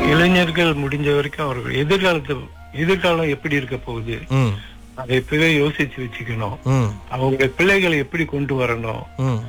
இளைஞர்கள் முடிஞ்ச வரைக்கும் அவர்கள் எதிர்காலத்து எதிர்காலம் எப்படி இருக்க போகுது ம் அதை இப்பவே யோசிச்சு வச்சுக்கணும் ம் அவங்க பிள்ளைகளை எப்படி கொண்டு வரணும் ம்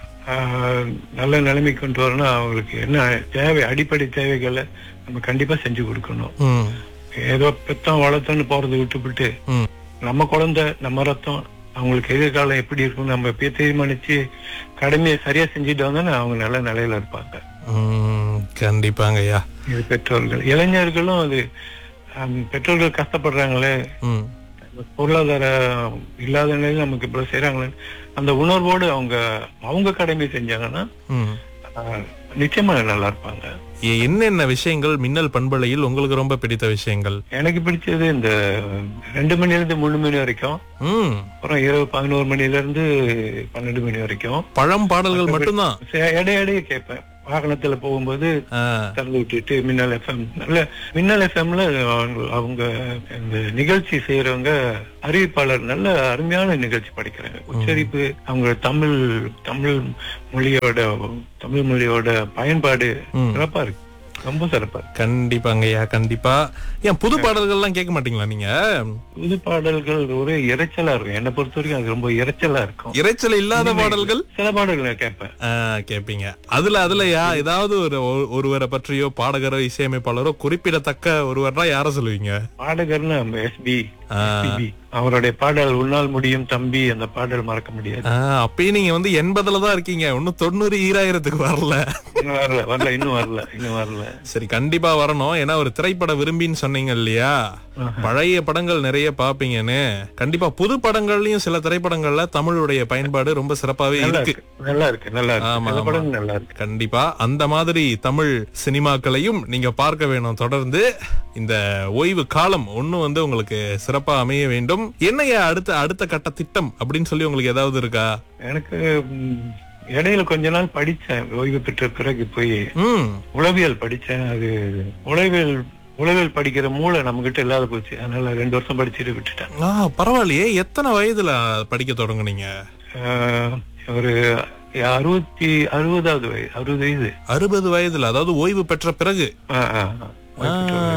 ஆஹ், நல்ல நிலைமை கொண்டு வரணும் அவங்களுக்கு என்ன தேவை அடிப்படை தேவைகளை நம்ம கண்டிப்பா செஞ்சு கொடுக்கணும் ம் ஏதோ பெத்தம் வளர்த்தோன்னு போறதை விட்டுவிட்டு ம் நம்ம குழந்தை நம்ம ரத்தம் அவங்களுக்கு எதிர்காலம் எப்படி இருக்கும் நம்ம இப்பயே தீர்மானிச்சு கடமையை சரியா செஞ்சுட்டு வந்தோன்னா அவங்க நல்ல நிலையில இருப்பாங்க ம், கண்டிப்பாங்க ஐயா இது பெற்றோர்கள் இளைஞர்களும் அது ஹம், பெற்றோர்கள் கஷ்டப்படுறாங்களே ம் பொருளாதார இல்லாத நிலையில நமக்கு இவ்வளவு செய்யறாங்களே அந்த உணர்வோடு அவங்க அவங்க கடமை செஞ்சாங்கன்னா ம் ஆஹ், நிச்சயமா நல்லா இருப்பாங்க எ- என்னென்ன விஷயங்கள் மின்னல் பண்பலையில் உங்களுக்கு ரொம்ப பிடித்த விஷயங்கள் எனக்கு பிடிச்சது இந்த ரெண்டு மணில இருந்து மூணு மணி வரைக்கும் ம் அப்புறம் இரவு பதினோரு மணில இருந்து பன்னெண்டு மணி வரைக்கும் பழம் பாடல்கள் மட்டும்தான் சே- இடைய இடைய கேட்பேன் வாகனத்துல போகும்போது ஆ, திறந்து விட்டுட்டு மின்னல் எஃப்எம் நல்ல மின்னல் எஃப்எம்ல அவங்க இந்த நிகழ்ச்சி செய்யறவங்க அறிவிப்பாளர் நல்ல அருமையான நிகழ்ச்சி படிக்கிறாங்க உச்சரிப்பு அவங்க தமிழ் தமிழ் மொழியோட தமிழ் மொழியோட பயன்பாடு ம். சிறப்பா இருக்கு ரொம்ப சிறப்பா இருக்கு கண்டிப்பாங்க ஐயா கண்டிப்பா ஏன் புது பாடல்கள்லாம் கேட்க மாட்டீங்களா நீங்க புது பாடல்கள் ஒரே இரைச்சலா இருக்கும் என்னை பொறுத்த வரைக்கும் அது ரொம்ப இரைச்சலா இருக்கும் இரைச்சல் இல்லாத பாடல்கள் சில பாடல்கள் நான் கேட்பேன் ஆ, கேட்பீங்க அதுல அதுலயா ஏதாவது ஒரு ஒரு- ஒருவரை பற்றியோ பாடகரோ இசையமைப்பாளரோ குறிப்பிடத்தக்க ஒருவர்னா யார சொல்லுவீங்க பாடகர்னு நம்ம எஸ்பி ஆ. அவருடைய பாடல் உன்னால் முடியும் தம்பி அந்த பாடல் மறக்க முடியாது ஆ, அப்பயும் நீங்க வந்து எண்பதுல தான் இருக்கீங்க இன்னும் தொண்ணூறு ஈராயிரத்துக்கு வரல இன்னும் வரல வரல இன்னும் வரல இன்னும் வரல சரி கண்டிப்பா வரணும் ஏன்னா ஒரு திரைப்பட விரும்பின்னு சொன்னீங்க இல்லையா பழைய படங்கள் நிறைய பாப்பீங்கன்னு கண்டிப்பா புது படங்கள்லயும் சில திரைப்படங்கள்ல தமிழுடைய பயன்பாடு ரொம்ப சிறப்பாவே நல்லா இருக்கு இருக்கு நல்லா இருக்கு நல்லா இருக்கு ஆமா, சில ஆமா. படங்கள் நல்லா இருக்கு கண்டிப்பா அந்த மாதிரி தமிழ் சினிமாக்களையும் நீங்க பார்க்க வேணும் தொடர்ந்து இந்த ஓய்வு காலம் ஒண்ணு வந்து உங்களுக்கு சிறப்பா அமைய வேண்டும் என்னையா அடுத்த அடுத்த கட்ட திட்டம் அப்படின்னு சொல்லி உங்களுக்கு ஏதாவது இருக்கா எனக்கு ம், இடையில கொஞ்ச நாள் படிச்சேன் ஓய்வு பெற்ற பிறகு போய் ம் உளவியல் படிச்சேன் அது உளவியல் உளவியல் படிக்கிற மூளை நம்ம கிட்ட இல்லாத போச்சு அதனால ரெண்டு வருஷம் படிச்சுட்டு விட்டுட்டேன் ஆ பரவாயில்லையே எத்தனை வயதுல படிக்க தொடங்குனீங்க ஆஹ், ஒரு அறுபத்தி அறுபதாவது வயது அறுபது வயது அறுபது வயதுல அதாவது ஓய்வு பெற்ற பிறகு ஆ, ஆ, ஆ. ஆ,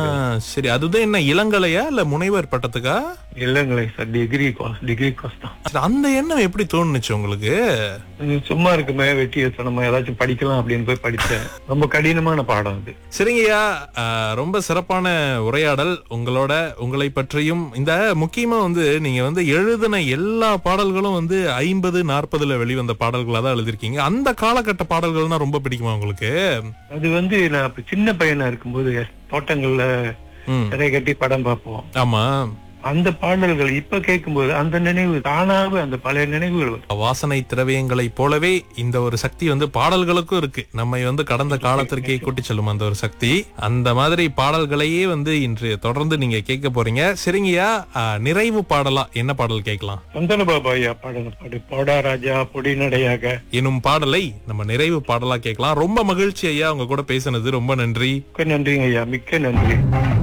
சரி அதுதான் என்ன இளங்கலையா இல்ல முனைவர் பட்டத்துக்கா இல்லைங்களே sir degree course degree course தான் சரி, அந்த எண்ணம் எப்படி தோணுச்சு உங்களுக்கு இது சும்மா இருக்குமே வெட்டி நம்ம ஏதாச்சும் படிக்கலாம் அப்படின்னு போய் படிச்சேன் ரொம்ப கடினமான பாடம் அது சரிங்கய்யா ஆ, ரொம்ப சிறப்பான உரையாடல் உங்களோட உங்களை பற்றியும் இந்த முக்கியமா வந்து நீங்க வந்து எழுதின எல்லா பாடல்களும் வந்து ஐம்பது நாற்பதுல வெளிவந்த பாடல்களா தான் எழுதிருக்கீங்க அந்த காலகட்ட பாடல்கள்னா ரொம்ப பிடிக்குமா உங்களுக்கு அது வந்து நான் அப்ப சின்ன பையனா இருக்கும்போது தோட்டங்கள்ல ம் சிறை கட்டி படம் பார்ப்போம் ஆமா அந்த பாடல்கள் இப்ப கேட்கும்போது அந்த நினைவு தானாக அந்த பழைய நினைவுகள் வரும் வாசனை திரவியங்களைப் போலவே இந்த ஒரு சக்தி வந்து பாடல்களுக்கும் இருக்கு நம்மை வந்து கடந்த காலத்திற்கே கூட்டி செல்லும் அந்த ஒரு சக்தி அந்த மாதிரி பாடல்களையே வந்து இன்று தொடர்ந்து நீங்க கேட்க போறீங்க சரிங்கய்யா ஆ, நிறைவு பாடலா என்ன பாடல் கேட்கலாம் சந்தன பாபா ஐயா பாடல் பாடு போடா ராஜா பொடி நடையாக எனும் பாடலை நம்ம நிறைவு பாடலா கேட்கலாம் ரொம்ப மகிழ்ச்சி ஐயா உங்க கூட பேசினது ரொம்ப நன்றி மிக்க நன்றிங்க ஐயா மிக்க நன்றி